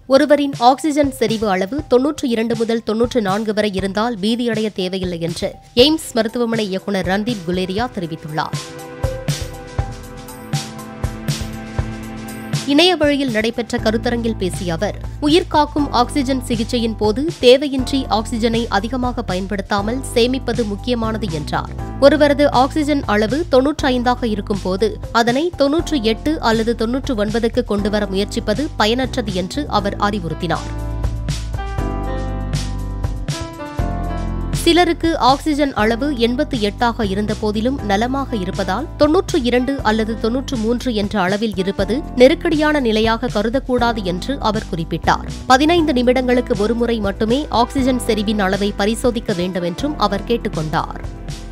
ஒருவரின் ஆக்ஸிஜன் செறிவு அளவு தொன்னூற்று இரண்டு முதல் தொன்னூற்று நான்கு வரை இருந்தால் பீதியடைய தேவையில்லை என்று எய்ம்ஸ் மருத்துவமனை இயக்குநர் ரந்தீப் குலேரியா தெரிவித்துள்ளார் இணைய வழியில் நடைபெற்ற கருத்தரங்கில் பேசிய அவர் உயிர்காக்கும் ஆக்ஸிஜன் சிகிச்சையின் போது தேவையின்றி ஆக்ஸிஜனை அதிகமாக பயன்படுத்தாமல் சேமிப்பது முக்கியமானது என்றார் ஒருவரது ஆக்ஸிஜன் அளவு தொன்னூற்றி ஐந்தாக இருக்கும் போது அதனை தொன்னூற்று எட்டு அல்லது தொன்னூற்று ஒன்பதுக்கு கொண்டுவர முயற்சிப்பது பயனற்றது என்று அவர் அறிவுறுத்தினார் சிலருக்கு ஆக்ஸிஜன் அளவு எண்பத்து எட்டாக இருந்த போதிலும் நலமாக இருப்பதால் தொன்னூற்று இரண்டு அல்லது தொன்னூற்று மூன்று என்ற அளவில் இருப்பது நெருக்கடியான நிலையாக கருதக்கூடாது என்று அவர் குறிப்பிட்டார் பதினைந்து நிமிடங்களுக்கு ஒருமுறை மட்டுமே ஆக்ஸிஜன் செறிவின் அளவை பரிசோதிக்க வேண்டும் என்றும் அவர் கேட்டுக் கொண்டார்